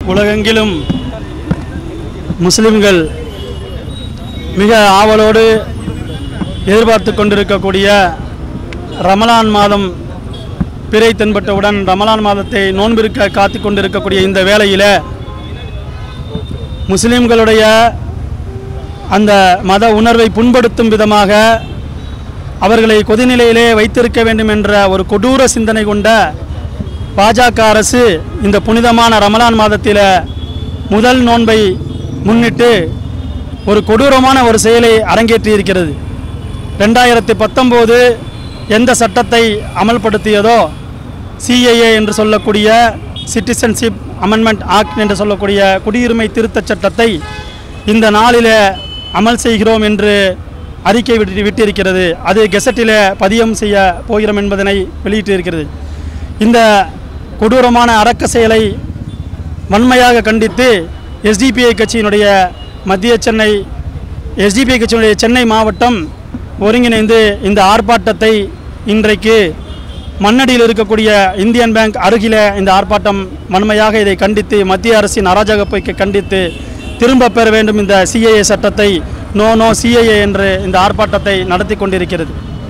உலகெங்கிலும் முஸ்லிம்கள் மிக ஆவலோடு எதிர்பார்த்து கொண்டிருக்கக்கூடிய ரமலான் மாதம் பிறை தென்பட்டவுடன் ரமலான் மாதத்தை நோன்பிருக்க காத்து கொண்டிருக்கக்கூடிய இந்த வேளையில் முஸ்லிம்களுடைய அந்த மத உணர்வை புண்படுத்தும் விதமாக அவர்களை கொதிநிலையிலே வைத்திருக்க வேண்டும் என்ற ஒரு கொடூர சிந்தனை கொண்ட பாஜக அரசு இந்த புனிதமான ரமலான் மாதத்தில் முதல் நோன்பை முன்னிட்டு ஒரு கொடூரமான ஒரு செயலை அரங்கேற்றி இருக்கிறது ரெண்டாயிரத்தி பத்தொம்போது எந்த சட்டத்தை அமல்படுத்தியதோ சிஏஏ என்று சொல்லக்கூடிய சிட்டிசன்ஷிப் அமெண்ட்மெண்ட் ஆக்ட் என்று சொல்லக்கூடிய குடியுரிமை திருத்தச் சட்டத்தை இந்த நாளில் அமல் செய்கிறோம் என்று அறிக்கை விட்டு விட்டிருக்கிறது அது கெசட்டில் பதியம் செய்ய போகிறோம் என்பதனை வெளியிட்டிருக்கிறது இந்த கொடூரமான அரக்க செயலை வன்மையாக கண்டித்து எஸ்டிபிஐ கட்சியினுடைய மத்திய சென்னை எஸ்டிபிஐ கட்சியினுடைய சென்னை மாவட்டம் ஒருங்கிணைந்து இந்த ஆர்ப்பாட்டத்தை இன்றைக்கு மண்ணடியில் இருக்கக்கூடிய இந்தியன் பேங்க் அருகில இந்த ஆர்ப்பாட்டம் வன்மையாக இதை கண்டித்து மத்திய அரசின் அராஜக போக்கை கண்டித்து திரும்ப பெற வேண்டும் இந்த சிஏஏ சட்டத்தை நோ நோ சிஏஏ என்று இந்த ஆர்ப்பாட்டத்தை நடத்தி கொண்டிருக்கிறது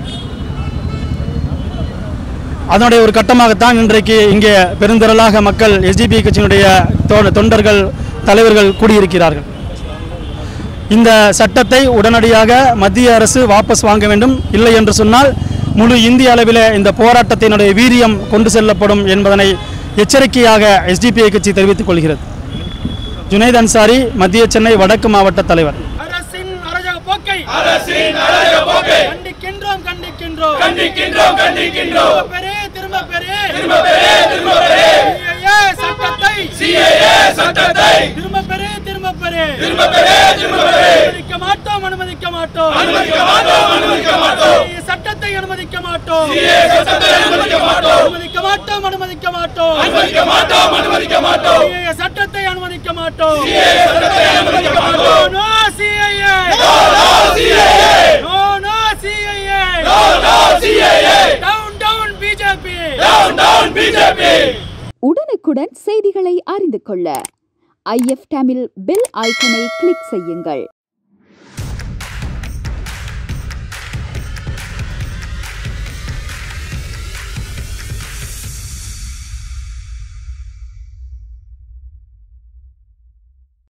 அதனுடைய ஒரு கட்டமாகத்தான் இன்றைக்கு இங்கே பெருந்திரளாக மக்கள் எஸ்டிபி கட்சியினுடைய தொ- தொண்டர்கள் தலைவர்கள் கூடியிருக்கிறார்கள் இந்த சட்டத்தை உடனடியாக மத்திய அரசு வாபஸ் வாங்க வேண்டும் இல்லை என்று சொன்னால் முழு இந்திய அளவில் இந்த போராட்டத்தினுடைய வீரியம் கொண்டு செல்லப்படும் என்பதனை எச்சரிக்கையாக எஸ்டிபிஐ கட்சி தெரிவித்துக் கொள்கிறது ஜுனைத் அன்சாரி மத்திய சென்னை வடக்கு மாவட்ட தலைவர் அரசின் அராஜக போக்கை அரசின் அழக போக்கை கண்டிக்கின்றோம் கண்டிக்கின்றோம் கண்டிக்கின்றோம் கண்டிக்கின்றோம் திரும்ப பெறு திரும்ப பெறு திரும்ப பெறே திரும்ப பெறே CAA சட்டத்தை சிஏஏ சட்டத்தை திரும்ப பெறு திரும்ப பெறு திரும்ப பெறே திரும்ப பெறே அனுமதிக்க மாட்டோம் அனுமதிக்க மாட்டோம் அனுமதிக்க மாட்டோம் அனுமதிக்க மாட்டோம் CAA சட்டத்தை அனுமதிக்க மாட்டோம் சிஏ சட்டத்தை அனுமதிக்க மாட்டோம் அனுமதிக்க மாட்டோம் அனுமதிக்க மாட்டோம் அனுமதிக்க மாட்டோம் அனுமதிக்க மாட்டோம் CAA சட்டத்தை அனுமதிக்க மாட்டோம் சிஏ சட்டத்தை அனுமதிக்க மாட்டோம் no CAA no no CAA no no CAA no no CAA down down BJP down down BJP உடனுக்குடன் செய்திகளை அறிந்து கொள்ள ஐஎஃப் தமிழ் பெல் ஐக்கனை கிளிக் செய்யுங்கள்